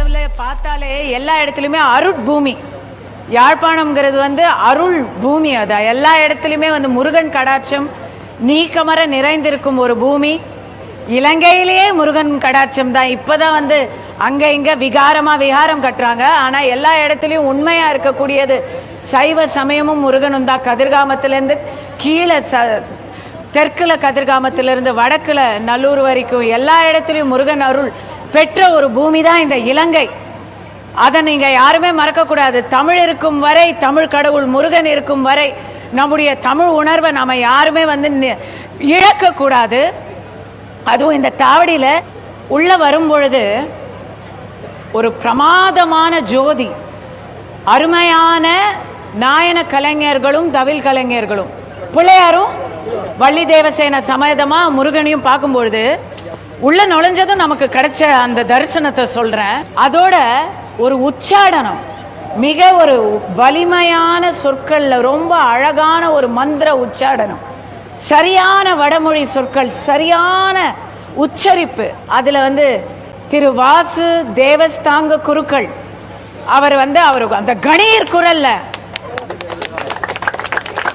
இந்தியாவில் பார்த்தாலே எல்லா இடத்துலையுமே அருட்பூமி யாழ்ப்பாணம்ங்கிறது வந்து அருள் பூமி அது எல்லா இடத்துலையுமே வந்து முருகன் கடாட்சம் நீக்கமர நிறைந்திருக்கும் ஒரு பூமி இலங்கையிலேயே முருகன் கடாட்சம் தான் இப்போதான் வந்து அங்க இங்க விகாரமா விகாரம் கட்டுறாங்க ஆனா எல்லா இடத்துலயும் உண்மையா இருக்கக்கூடியது சைவ சமயமும் முருகனும் தான் கதிர்காமத்திலேருந்து கீழே ச தெற்குல கதிர்காமத்திலிருந்து வடக்குல நல்லூர் வரைக்கும் எல்லா இடத்துலையும் முருகன் அருள் பெற்ற ஒரு பூமி தான் இந்த இலங்கை அதை நீங்க யாருமே மறக்கக்கூடாது தமிழ் இருக்கும் வரை தமிழ் கடவுள் முருகன் இருக்கும் வரை நம்முடைய தமிழ் உணர்வை நாம யாருமே வந்து நி- இழக்கக்கூடாது அதுவும் இந்த தாவடியில உள்ள வரும் பொழுது ஒரு பிரமாதமான ஜோதி அருமையான நாயன கலைஞர்களும் தவில் கலைஞர்களும் பிள்ளையாரும் வள்ளி தேவசேன சமேதமா முருகனையும் பார்க்கும்பொழுது உள்ள நுழைஞ்சதும் நமக்கு கிடைச்ச அந்த தரிசனத்தை சொல்றேன் அதோட ஒரு உச்சாடனம் மிக ஒரு வலிமையான சொற்கள்ல ரொம்ப அழகான ஒரு மந்திர உச்சாடனம் சரியான வடமொழி சொற்கள் சரியான உச்சரிப்பு அதுல வந்து திரு வாசு தேவஸ்தாங்க குருக்கள் அவர் வந்து அவர் அந்த கணீர் குரல்ல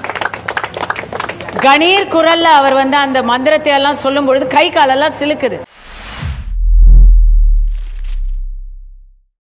கணீர் குரல்ல அவர் வந்து அந்த மந்திரத்தை எல்லாம் சொல்லும் பொழுது கை காலெல்லாம் சிலுக்குது